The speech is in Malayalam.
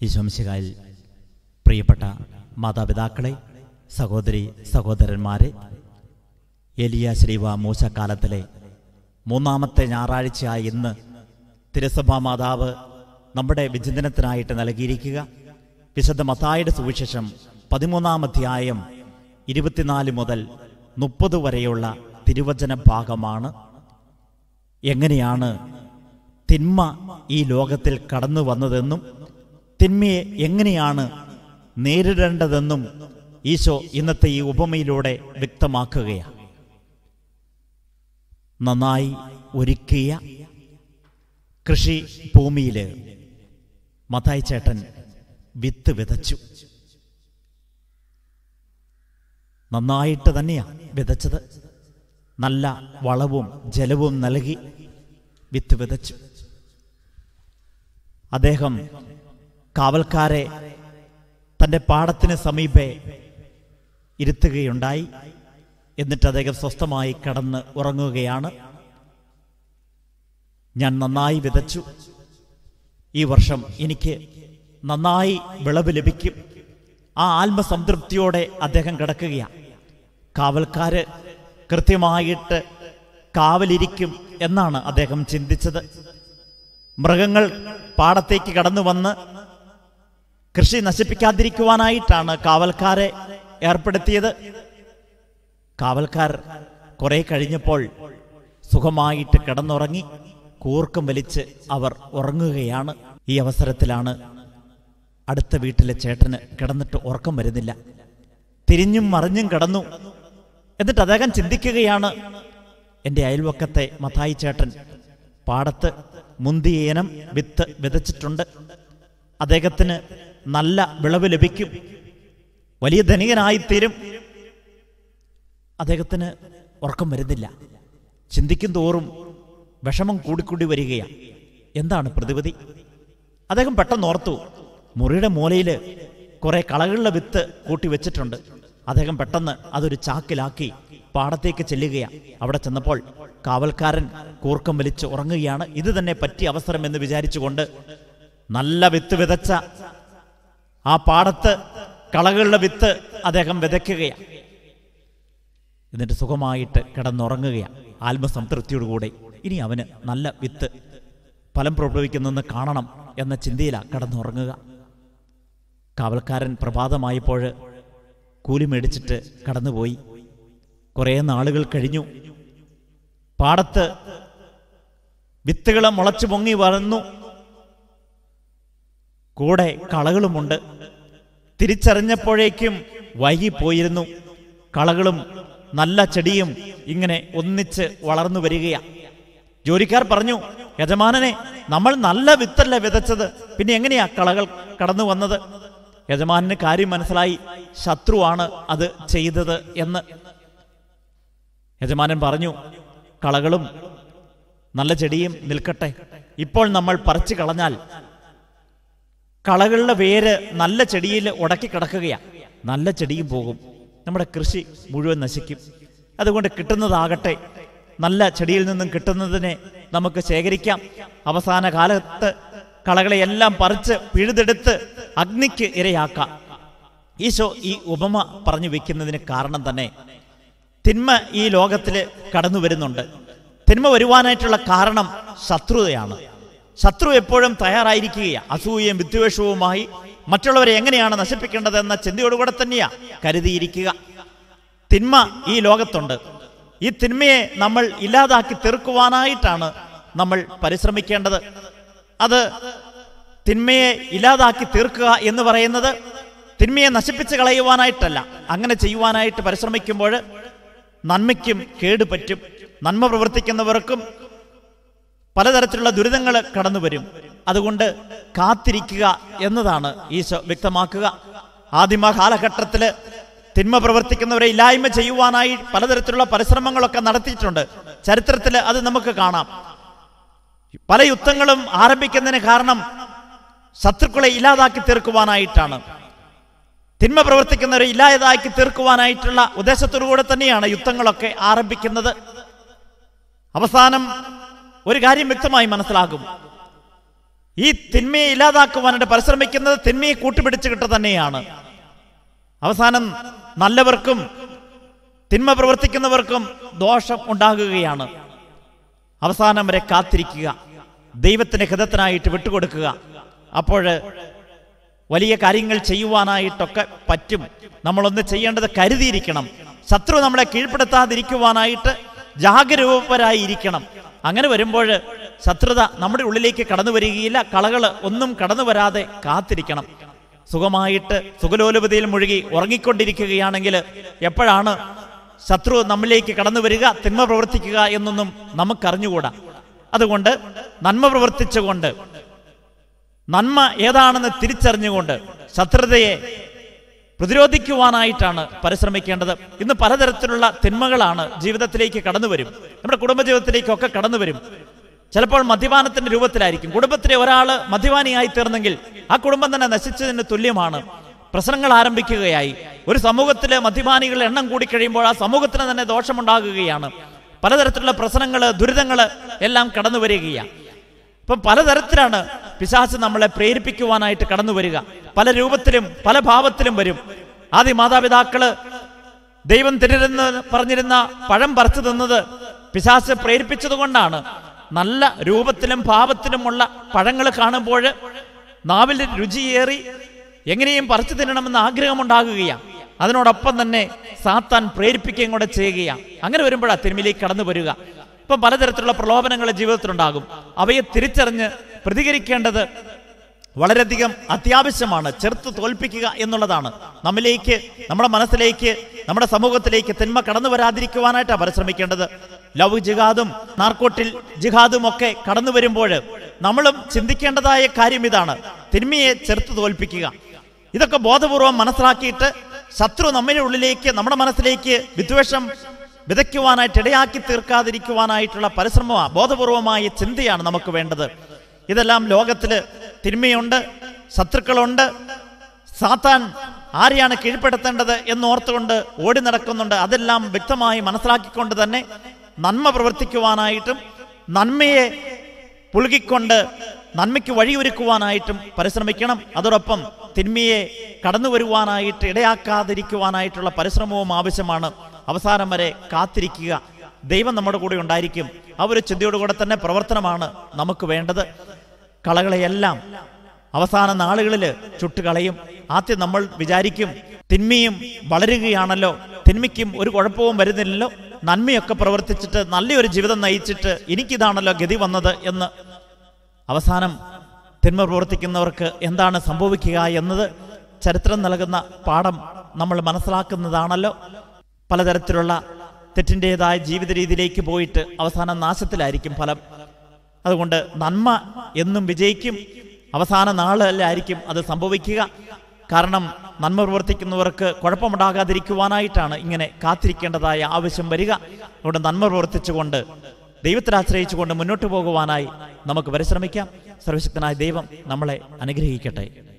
ഈശോംശികായിൽ പ്രിയപ്പെട്ട മാതാപിതാക്കളെ സഹോദരി സഹോദരന്മാരെ എലിയ ശ്രീവ മൂശക്കാലത്തിലെ മൂന്നാമത്തെ ഞായറാഴ്ചയായ ഇന്ന് തിരുസഭാ മാതാവ് നമ്മുടെ വിചിന്തനത്തിനായിട്ട് നൽകിയിരിക്കുക വിശുദ്ധ മത്തായുടെ സുവിശേഷം പതിമൂന്നാം അധ്യായം ഇരുപത്തിനാല് മുതൽ മുപ്പത് വരെയുള്ള തിരുവചന ഭാഗമാണ് എങ്ങനെയാണ് തിന്മ ഈ ലോകത്തിൽ കടന്നു വന്നതെന്നും തിന്മയെ എങ്ങനെയാണ് നേരിടേണ്ടതെന്നും ഈശോ ഇന്നത്തെ ഈ ഉപമയിലൂടെ വ്യക്തമാക്കുകയാണ് നന്നായി ഒരുക്കിയ കൃഷി ഭൂമിയിൽ മത്തായി ചേട്ടൻ വിത്ത് വിതച്ചു നന്നായിട്ട് തന്നെയാ വിതച്ചത് നല്ല വളവും ജലവും നൽകി വിത്ത് വിതച്ചു അദ്ദേഹം കാവൽക്കാരെ തൻ്റെ പാടത്തിന് സമീപേ ഇരുത്തുകയുണ്ടായി എന്നിട്ട് അദ്ദേഹം സ്വസ്ഥമായി കടന്ന് ഉറങ്ങുകയാണ് ഞാൻ നന്നായി വിതച്ചു ഈ വർഷം എനിക്ക് നന്നായി വിളവ് ലഭിക്കും ആ ആത്മസംതൃപ്തിയോടെ അദ്ദേഹം കിടക്കുകയാണ് കാവൽക്കാര് കൃത്യമായിട്ട് കാവലിരിക്കും എന്നാണ് അദ്ദേഹം ചിന്തിച്ചത് മൃഗങ്ങൾ പാടത്തേക്ക് കടന്നു വന്ന് കൃഷി നശിപ്പിക്കാതിരിക്കുവാനായിട്ടാണ് കാവൽക്കാരെ ഏർപ്പെടുത്തിയത് കാവൽക്കാർ കുറെ കഴിഞ്ഞപ്പോൾ സുഖമായിട്ട് കിടന്നുറങ്ങി കൂർക്കം വലിച്ച് അവർ ഉറങ്ങുകയാണ് ഈ അവസരത്തിലാണ് അടുത്ത വീട്ടിലെ ചേട്ടന് കിടന്നിട്ട് ഉറക്കം വരുന്നില്ല തിരിഞ്ഞും മറിഞ്ഞും കിടന്നു എന്നിട്ട് അദ്ദേഹം ചിന്തിക്കുകയാണ് എൻ്റെ അയൽവക്കത്തെ മത്തായി ചേട്ടൻ പാടത്ത് മുന്തിയേനം വിത്ത് വിതച്ചിട്ടുണ്ട് അദ്ദേഹത്തിന് നല്ല വിളവ് ലഭിക്കും വലിയ ധനികനായിത്തീരും അദ്ദേഹത്തിന് ഉറക്കം വരുന്നില്ല ചിന്തിക്കും തോറും വിഷമം കൂടിക്കൂടി വരികയാണ് എന്താണ് പ്രതിവിധി അദ്ദേഹം പെട്ടെന്ന് ഓർത്തു മുറിയുടെ മൂലയിൽ കുറെ കളകളുടെ വിത്ത് കൂട്ടി വെച്ചിട്ടുണ്ട് അദ്ദേഹം പെട്ടെന്ന് അതൊരു ചാക്കിലാക്കി പാടത്തേക്ക് ചെല്ലുകയാണ് അവിടെ ചെന്നപ്പോൾ കാവൽക്കാരൻ കൂർക്കം വലിച്ച് ഉറങ്ങുകയാണ് ഇത് തന്നെ പറ്റിയ അവസരം എന്ന് വിചാരിച്ചുകൊണ്ട് നല്ല വിത്ത് വിതച്ച ആ പാടത്ത് കളകളുടെ വിത്ത് അദ്ദേഹം വിതയ്ക്കുകയാണ് എന്നിട്ട് സുഖമായിട്ട് കിടന്നുറങ്ങുകയാണ് ആത്മസംതൃപ്തിയോടുകൂടെ ഇനി അവന് നല്ല വിത്ത് ഫലം പ്രഭവിക്കുന്നെന്ന് കാണണം എന്ന ചിന്തയിലാണ് കിടന്നുറങ്ങുക കാവൽക്കാരൻ പ്രഭാതമായപ്പോൾ കൂലി മേടിച്ചിട്ട് കടന്നുപോയി കുറേ നാളുകൾ കഴിഞ്ഞു പാടത്ത് വിത്തുകൾ മുളച്ചു പൊങ്ങി വളർന്നു കൂടെ കളകളുമുണ്ട് തിരിച്ചറിഞ്ഞപ്പോഴേക്കും വൈകിപ്പോയിരുന്നു കളകളും നല്ല ചെടിയും ഇങ്ങനെ ഒന്നിച്ച് വളർന്നു വരികയാണ് ജോലിക്കാർ പറഞ്ഞു യജമാനനെ നമ്മൾ നല്ല വിത്തല്ലേ വിതച്ചത് പിന്നെ എങ്ങനെയാ കളകൾ കടന്നു വന്നത് യജമാനന് കാര്യം മനസ്സിലായി ശത്രുവാണ് അത് ചെയ്തത് എന്ന് യജമാനൻ പറഞ്ഞു കളകളും നല്ല ചെടിയും നിൽക്കട്ടെ ഇപ്പോൾ നമ്മൾ പറിച്ചു കളഞ്ഞാൽ കളകളുടെ വേര് നല്ല ചെടിയിൽ ഉടക്കി കിടക്കുകയാണ് നല്ല ചെടിയും പോകും നമ്മുടെ കൃഷി മുഴുവൻ നശിക്കും അതുകൊണ്ട് കിട്ടുന്നതാകട്ടെ നല്ല ചെടിയിൽ നിന്നും കിട്ടുന്നതിനെ നമുക്ക് ശേഖരിക്കാം അവസാന കാലത്ത് കളകളെയെല്ലാം പറിച്ച് പിഴുതെടുത്ത് അഗ്നിക്ക് ഇരയാക്കാം ഈശോ ഈ ഉപമ പറഞ്ഞു വെക്കുന്നതിന് കാരണം തന്നെ തിന്മ ഈ ലോകത്തിൽ കടന്നു വരുന്നുണ്ട് തിന്മ വരുവാനായിട്ടുള്ള കാരണം ശത്രുതയാണ് ശത്രു എപ്പോഴും തയ്യാറായിരിക്കുകയാണ് അസൂയയും വിദ്വേഷവുമായി മറ്റുള്ളവരെ എങ്ങനെയാണ് നശിപ്പിക്കേണ്ടത് എന്ന ചിന്തയോടുകൂടെ തന്നെയാ കരുതിയിരിക്കുക തിന്മ ഈ ലോകത്തുണ്ട് ഈ തിന്മയെ നമ്മൾ ഇല്ലാതാക്കി തീർക്കുവാനായിട്ടാണ് നമ്മൾ പരിശ്രമിക്കേണ്ടത് അത് തിന്മയെ ഇല്ലാതാക്കി തീർക്കുക എന്ന് പറയുന്നത് തിന്മയെ നശിപ്പിച്ച് കളയുവാനായിട്ടല്ല അങ്ങനെ ചെയ്യുവാനായിട്ട് പരിശ്രമിക്കുമ്പോൾ നന്മയ്ക്കും കേട് പറ്റും നന്മ പ്രവർത്തിക്കുന്നവർക്കും പലതരത്തിലുള്ള ദുരിതങ്ങൾ കടന്നു വരും അതുകൊണ്ട് കാത്തിരിക്കുക എന്നതാണ് ഈശോ വ്യക്തമാക്കുക ആദിമ കാലഘട്ടത്തിൽ തിന്മ പ്രവർത്തിക്കുന്നവരെ ഇല്ലായ്മ ചെയ്യുവാനായി പലതരത്തിലുള്ള പരിശ്രമങ്ങളൊക്കെ നടത്തിയിട്ടുണ്ട് ചരിത്രത്തിൽ അത് നമുക്ക് കാണാം പല യുദ്ധങ്ങളും ആരംഭിക്കുന്നതിന് കാരണം ശത്രുക്കളെ ഇല്ലാതാക്കി തീർക്കുവാനായിട്ടാണ് തിന്മ പ്രവർത്തിക്കുന്നവരെ ഇല്ലാതാക്കി തീർക്കുവാനായിട്ടുള്ള ഉദ്ദേശത്തോടു കൂടെ തന്നെയാണ് യുദ്ധങ്ങളൊക്കെ ആരംഭിക്കുന്നത് അവസാനം ഒരു കാര്യം വ്യക്തമായി മനസ്സിലാകും ഈ തിന്മയെ ഇല്ലാതാക്കുവാനായിട്ട് പരിശ്രമിക്കുന്നത് തിന്മയെ കൂട്ടുപിടിച്ചുകിട്ട് തന്നെയാണ് അവസാനം നല്ലവർക്കും തിന്മ പ്രവർത്തിക്കുന്നവർക്കും ദോഷം ഉണ്ടാകുകയാണ് അവസാനം വരെ കാത്തിരിക്കുക ദൈവത്തിന്റെ ഹിതത്തിനായിട്ട് വിട്ടുകൊടുക്കുക അപ്പോൾ വലിയ കാര്യങ്ങൾ ചെയ്യുവാനായിട്ടൊക്കെ പറ്റും നമ്മളൊന്ന് ചെയ്യേണ്ടത് കരുതിയിരിക്കണം ശത്രു നമ്മളെ കീഴ്പ്പെടുത്താതിരിക്കുവാനായിട്ട് ജാഗരൂപരായിരിക്കണം അങ്ങനെ വരുമ്പോൾ ശത്രുത നമ്മുടെ ഉള്ളിലേക്ക് കടന്നു വരികയില്ല കളകൾ ഒന്നും കടന്നു വരാതെ കാത്തിരിക്കണം സുഖമായിട്ട് സുഖലോലുപതയിൽ മുഴുകി ഉറങ്ങിക്കൊണ്ടിരിക്കുകയാണെങ്കിൽ എപ്പോഴാണ് ശത്രു നമ്മിലേക്ക് കടന്നു വരിക തിന്മ പ്രവർത്തിക്കുക എന്നൊന്നും നമുക്കറിഞ്ഞുകൂടാ അതുകൊണ്ട് നന്മ പ്രവർത്തിച്ചുകൊണ്ട് നന്മ ഏതാണെന്ന് തിരിച്ചറിഞ്ഞുകൊണ്ട് ശത്രുതയെ പ്രതിരോധിക്കുവാനായിട്ടാണ് പരിശ്രമിക്കേണ്ടത് ഇന്ന് പലതരത്തിലുള്ള തിന്മകളാണ് ജീവിതത്തിലേക്ക് കടന്നു വരും നമ്മുടെ കുടുംബജീവിതത്തിലേക്കൊക്കെ കടന്നു വരും ചിലപ്പോൾ മദ്യപാനത്തിന്റെ രൂപത്തിലായിരിക്കും കുടുംബത്തിലെ ഒരാൾ മദ്യപാനിയായി തീർന്നെങ്കിൽ ആ കുടുംബം തന്നെ നശിച്ചതിന് തുല്യമാണ് പ്രശ്നങ്ങൾ ആരംഭിക്കുകയായി ഒരു സമൂഹത്തിലെ മദ്യപാനികളുടെ എണ്ണം കൂടിക്കഴിയുമ്പോൾ ആ സമൂഹത്തിന് തന്നെ ദോഷമുണ്ടാകുകയാണ് പലതരത്തിലുള്ള പ്രശ്നങ്ങൾ ദുരിതങ്ങൾ എല്ലാം കടന്നു വരികയാണ് ഇപ്പം പലതരത്തിലാണ് പിശാച് നമ്മളെ പ്രേരിപ്പിക്കുവാനായിട്ട് കടന്നു വരിക പല രൂപത്തിലും പല ഭാവത്തിലും വരും ആദ്യ മാതാപിതാക്കള് ദൈവം തിരുന്ന് പറഞ്ഞിരുന്ന പഴം പറിച്ചു തിന്നത് പിശാച് പ്രേരിപ്പിച്ചത് കൊണ്ടാണ് നല്ല രൂപത്തിലും ഭാവത്തിലുമുള്ള പഴങ്ങൾ കാണുമ്പോൾ നാവിൽ രുചിയേറി എങ്ങനെയും പറിച്ചു തിന്നണമെന്ന് ആഗ്രഹമുണ്ടാകുകയാണ് അതിനോടൊപ്പം തന്നെ സാത്താൻ പ്രേരിപ്പിക്കുകയും കൂടെ ചെയ്യുകയാണ് അങ്ങനെ വരുമ്പോഴാണ് തിരുമിലേക്ക് കടന്നു വരിക ഇപ്പം പലതരത്തിലുള്ള പ്രലോഭനങ്ങൾ ജീവിതത്തിലുണ്ടാകും അവയെ തിരിച്ചറിഞ്ഞ് പ്രതികരിക്കേണ്ടത് വളരെയധികം അത്യാവശ്യമാണ് ചെറുത്ത് തോൽപ്പിക്കുക എന്നുള്ളതാണ് നമ്മിലേക്ക് നമ്മുടെ മനസ്സിലേക്ക് നമ്മുടെ സമൂഹത്തിലേക്ക് തിന്മ കടന്നു വരാതിരിക്കുവാനായിട്ടാണ് പരിശ്രമിക്കേണ്ടത് ലവ് ജിഹാദും നാർക്കോട്ടിൽ ജിഹാദും ഒക്കെ കടന്നു വരുമ്പോൾ നമ്മളും ചിന്തിക്കേണ്ടതായ കാര്യം ഇതാണ് തിന്മയെ ചെറുത്ത് തോൽപ്പിക്കുക ഇതൊക്കെ ബോധപൂർവം മനസ്സിലാക്കിയിട്ട് ശത്രു നമ്മുടെ ഉള്ളിലേക്ക് നമ്മുടെ മനസ്സിലേക്ക് വിദ്വേഷം വിതയ്ക്കുവാനായിട്ട് ഇടയാക്കി തീർക്കാതിരിക്കുവാനായിട്ടുള്ള പരിശ്രമമാണ് ബോധപൂർവമായ ചിന്തയാണ് നമുക്ക് വേണ്ടത് ഇതെല്ലാം ലോകത്തില് തിന്മയുണ്ട് ശത്രുക്കളുണ്ട് സാത്താൻ ആരെയാണ് കീഴ്പ്പെടുത്തേണ്ടത് എന്നോർത്തുകൊണ്ട് ഓടി നടക്കുന്നുണ്ട് അതെല്ലാം വ്യക്തമായി മനസ്സിലാക്കിക്കൊണ്ട് തന്നെ നന്മ പ്രവർത്തിക്കുവാനായിട്ടും നന്മയെ പുളുകിക്കൊണ്ട് നന്മയ്ക്ക് വഴിയൊരുക്കുവാനായിട്ടും പരിശ്രമിക്കണം അതോടൊപ്പം തിന്മയെ കടന്നു വരുവാനായിട്ട് ഇടയാക്കാതിരിക്കുവാനായിട്ടുള്ള പരിശ്രമവും ആവശ്യമാണ് അവസാനം വരെ കാത്തിരിക്കുക ദൈവം നമ്മുടെ കൂടെ ഉണ്ടായിരിക്കും ആ ഒരു ചിന്തയോടുകൂടെ തന്നെ പ്രവർത്തനമാണ് നമുക്ക് വേണ്ടത് കളകളെയെല്ലാം അവസാന നാളുകളിൽ ചുട്ടുകളയും ആദ്യം നമ്മൾ വിചാരിക്കും തിന്മയും വളരുകയാണല്ലോ തിന്മയ്ക്കും ഒരു കുഴപ്പവും വരുന്നില്ലല്ലോ നന്മയൊക്കെ പ്രവർത്തിച്ചിട്ട് നല്ലൊരു ജീവിതം നയിച്ചിട്ട് എനിക്കിതാണല്ലോ ഗതി വന്നത് എന്ന് അവസാനം തിന്മ പ്രവർത്തിക്കുന്നവർക്ക് എന്താണ് സംഭവിക്കുക എന്നത് ചരിത്രം നൽകുന്ന പാഠം നമ്മൾ മനസ്സിലാക്കുന്നതാണല്ലോ പലതരത്തിലുള്ള തെറ്റിൻ്റെതായ ജീവിത രീതിയിലേക്ക് പോയിട്ട് അവസാനം നാശത്തിലായിരിക്കും ഫലം അതുകൊണ്ട് നന്മ എന്നും വിജയിക്കും അവസാന നാളിലായിരിക്കും അത് സംഭവിക്കുക കാരണം നന്മ പ്രവർത്തിക്കുന്നവർക്ക് കുഴപ്പമുണ്ടാകാതിരിക്കുവാനായിട്ടാണ് ഇങ്ങനെ കാത്തിരിക്കേണ്ടതായ ആവശ്യം വരിക അതുകൊണ്ട് നന്മ പ്രവർത്തിച്ചുകൊണ്ട് ദൈവത്തിൽ ആശ്രയിച്ചുകൊണ്ട് മുന്നോട്ട് പോകുവാനായി നമുക്ക് പരിശ്രമിക്കാം സർവശക്തനായ ദൈവം നമ്മളെ അനുഗ്രഹിക്കട്ടെ